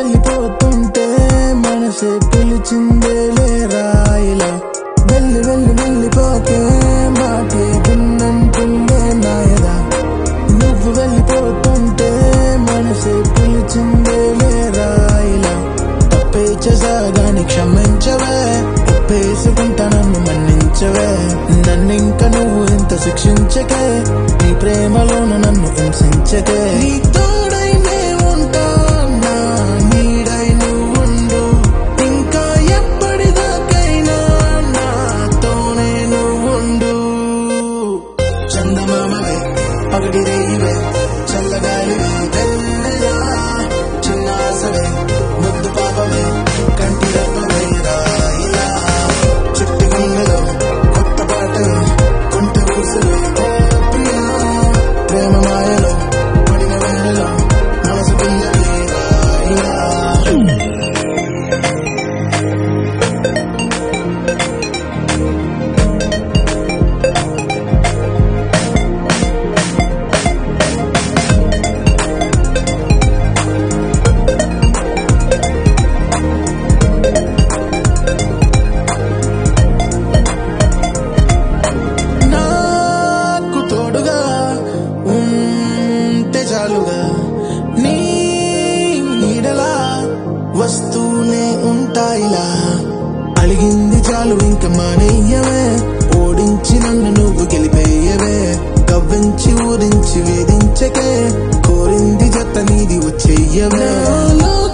వెళ్ళిపోతుంటే మనసే పిలిచిందే లేరాయిలా వెళ్ళి వెళ్ళి వెళ్ళిపోకే మాటే విన్నంటుందే నాయదా నువ్వు వెళ్ళిపోతుంటే మనసే పిలిచిందే లేరాయిలా తప్పే చేసాగాని క్షమించవే ఒప్పేసుకుంటా నన్ను మన్నించవే నన్నింక నువ్వు ఇంత శిక్షించకే నీ ప్రేమలోన నన్ను హింసించకే నీ తోడై నే ఉంటా నా నీడై నువ్వుండు ఇంకా ఎప్పటిదాకైనా నాతోనే నువ్వుండు చందమామవే పగటి రేయివే చల్లగాలివే వెన్నెలా చిన్న ఆశవే ముద్దు పాపవే కంటి రెప్పవే రాయిలా చుట్టి గుండెలో కొత్త పాటలు కుంట ఊసులు ఓ ప్రియా ప్రేమ మాయలో పడిన వేళలో మనసు పిందవే రాయిలా నాకు తోడుగా ఉంటే చాలుగా నీ నీడలా వస్తూనే ఉంటాయిలా అడిగింది చాలు ఇంక మానేయవే ఓడించి నన్ను నువ్వు గెలిపేయవే కవ్వించి ఊరించి వేధించకే కోరింది జత నీది వచ్చేయవే